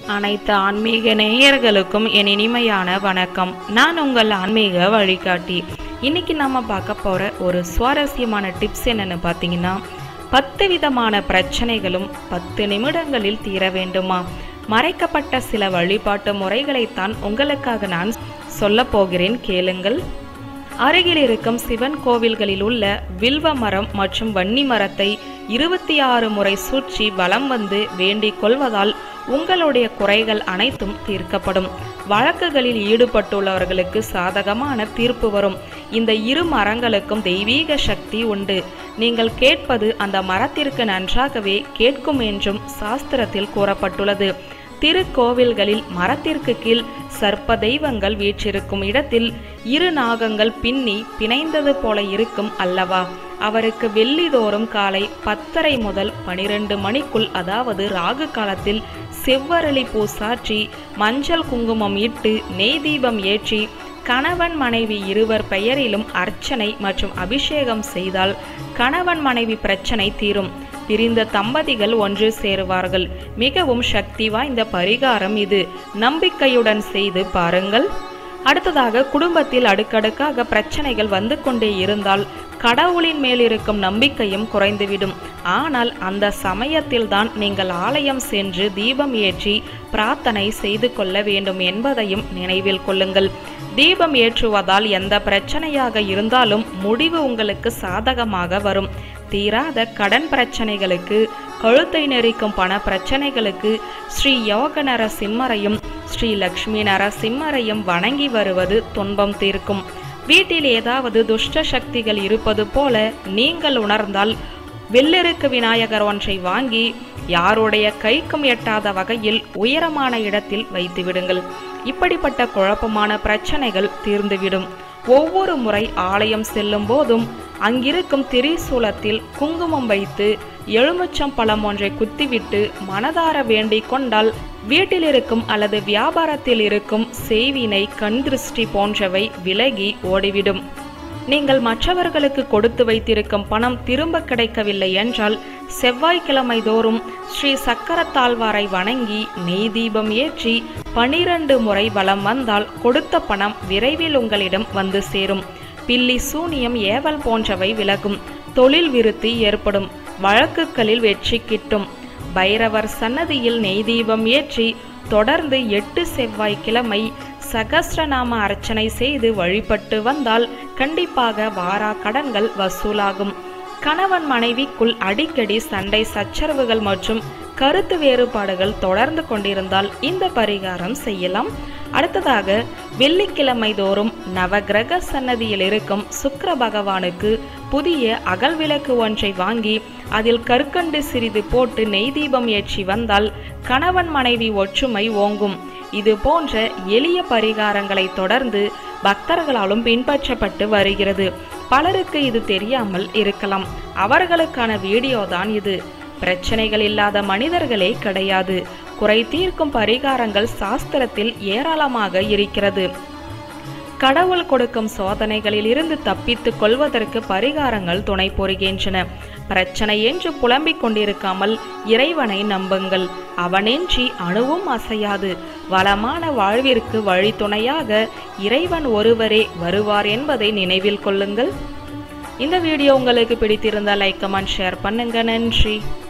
அனைத்து ஆன்மீக நேயர்களுக்கும் என் இனிமையான வணக்கம் நான் உங்கள் ஆன்மீக வழிகாட்டி இன்னைக்கு நம்ம பார்க்க போற ஒரு சுவாரஸ்யமான டிப்ஸ் என்னன்னு பார்த்தீங்கன்னா பத்து விதமான பிரச்சனைகளும் பத்து நிமிடங்களில் தீர வேண்டுமா மறைக்கப்பட்ட சில வழிபாட்டு முறைகளைத்தான் உங்களுக்காக நான் சொல்ல போகிறேன் கேளுங்கள் அருகில் இருக்கும் சிவன் கோவில்களில் உள்ள வில்வ மரம் மற்றும் வன்னி மரத்தை இருபத்தி ஆறு முறை சுற்றி வலம் வந்து வேண்டிக் கொள்வதால் உங்களுடைய குறைகள் அனைத்தும் தீர்க்கப்படும் வழக்குகளில் ஈடுபட்டுள்ளவர்களுக்கு சாதகமான தீர்ப்பு வரும் இந்த இரு மரங்களுக்கும் தெய்வீக சக்தி உண்டு நீங்கள் கேட்பது அந்த மரத்திற்கு நன்றாகவே கேட்கும் என்றும் சாஸ்திரத்தில் கூறப்பட்டுள்ளது திருக்கோவில்களில் மரத்திற்கு கீழ் சர்ப்ப தெய்வங்கள் வீற்றிருக்கும் இடத்தில் இரு நாகங்கள் பின்னி பிணைந்தது போல இருக்கும் அல்லவா அவருக்கு வெள்ளிதோறும் காலை பத்தரை முதல் பனிரெண்டு மணிக்குள் அதாவது ராகு காலத்தில் செவ்வரளி பூ சாற்றி மஞ்சள் குங்குமம் இட்டு நெய் தீபம் ஏற்றி கணவன் மனைவி இருவர் பெயரிலும் அர்ச்சனை மற்றும் அபிஷேகம் செய்தால் கணவன் மனைவி பிரச்சனை தீரும் பிரிந்த தம்பதிகள் ஒன்று சேருவார்கள் மிகவும் சக்தி வாய்ந்த பரிகாரம் இது நம்பிக்கையுடன் செய்து பாருங்கள் அடுத்ததாக குடும்பத்தில் அடுக்கடுக்காக பிரச்சனைகள் வந்து கொண்டே இருந்தால் கடவுளின் மேல் இருக்கும் நம்பிக்கையும் குறைந்துவிடும் ஆனால் அந்த சமயத்தில்தான் நீங்கள் ஆலயம் சென்று தீபம் ஏற்றி பிரார்த்தனை செய்து கொள்ள வேண்டும் என்பதையும் நினைவில் கொள்ளுங்கள் தீபம் ஏற்றுவதால் எந்த பிரச்சனையாக இருந்தாலும் முடிவு உங்களுக்கு சாதகமாக வரும் தீராத கடன் பிரச்சனைகளுக்கு கழுத்தை நெரிக்கும் பண பிரச்சனைகளுக்கு ஸ்ரீ யோக நரசிம்மரையும் ஸ்ரீ லக்ஷ்மி நரசிம்மரையும் வணங்கி வருவது துன்பம் தீர்க்கும் வீட்டில் ஏதாவது துஷ்ட சக்திகள் இருப்பது போல நீங்கள் உணர்ந்தால் வெள்ளெருக்கு விநாயகர் ஒன்றை வாங்கி யாருடைய கைக்கும் எட்டாத வகையில் உயரமான இடத்தில் வைத்து விடுங்கள் இப்படிப்பட்ட குழப்பமான பிரச்சனைகள் தீர்ந்துவிடும் ஒவ்வொரு முறை ஆலயம் செல்லும் போதும் அங்கிருக்கும் திரிசூலத்தில் குங்குமம் வைத்து எலுமிச்சம் பழம் ஒன்றை குத்திவிட்டு மனதார வேண்டிக் கொண்டால் வீட்டில் இருக்கும் அல்லது வியாபாரத்தில் இருக்கும் செய்வினை கண் திருஷ்டி போன்றவை விலகி ஓடிவிடும் நீங்கள் மற்றவர்களுக்கு கொடுத்து வைத்திருக்கும் பணம் திரும்ப கிடைக்கவில்லை என்றால் செவ்வாய்க்கிழமை தோறும் ஸ்ரீ சக்கரத்தாழ்வாரை வணங்கி நெய் தீபம் ஏற்றி பனிரெண்டு முறை வலம் வந்தால் கொடுத்த பணம் விரைவில் உங்களிடம் வந்து சேரும் பில்லி சூனியம் ஏவல் போன்றவை விலகும் தொழில் விருத்தி ஏற்படும் வழக்குகளில் வெற்றி கிட்டும் பைரவர் சன்னதியில் நெய் தீபம் ஏற்றி தொடர்ந்து எட்டு செவ்வாய்க்கிழமை சகஸ்ரநாம அர்ச்சனை செய்து வழிபட்டு வந்தால் கண்டிப்பாக வாரா கடன்கள் வசூலாகும் கணவன் மனைவிக்குள் அடிக்கடி சண்டை சச்சரவுகள் மற்றும் கருத்து வேறுபாடுகள் தொடர்ந்து கொண்டிருந்தால் இந்த பரிகாரம் செய்யலாம் அடுத்ததாக வெள்ளிக்கிழமை தோறும் நவகிரக சன்னதியில் இருக்கும் சுக்கர பகவானுக்கு புதிய அகல் விளக்கு ஒன்றை வாங்கி அதில் கற்கண்டு சிறிது போட்டு நெய் தீபம் ஏற்றி வந்தால் கணவன் மனைவி ஒற்றுமை ஓங்கும் இது போன்ற எளிய பரிகாரங்களை தொடர்ந்து பக்தர்களாலும் பின்பற்றப்பட்டு வருகிறது பலருக்கு இது தெரியாமல் இருக்கலாம் அவர்களுக்கான வீடியோ தான் இது பிரச்சனைகள் இல்லாத மனிதர்களே கிடையாது குறை தீர்க்கும் பரிகாரங்கள் சாஸ்திரத்தில் ஏராளமாக இருக்கிறது கடவுள் கொடுக்கும் சோதனைகளில் இருந்து தப்பித்துக் கொள்வதற்கு பரிகாரங்கள் துணை புரிகின்றன பிரச்சனை என்று புலம்பிக் கொண்டிருக்காமல் இறைவனை நம்புங்கள் அவனின்றி அணுவும் அசையாது வளமான வாழ்விற்கு வழித்துணையாக இறைவன் ஒருவரே வருவார் என்பதை நினைவில் கொள்ளுங்கள் இந்த வீடியோ உங்களுக்கு பிடித்திருந்தால் லைக் கமெண்ட் ஷேர் பண்ணுங்க நன்றி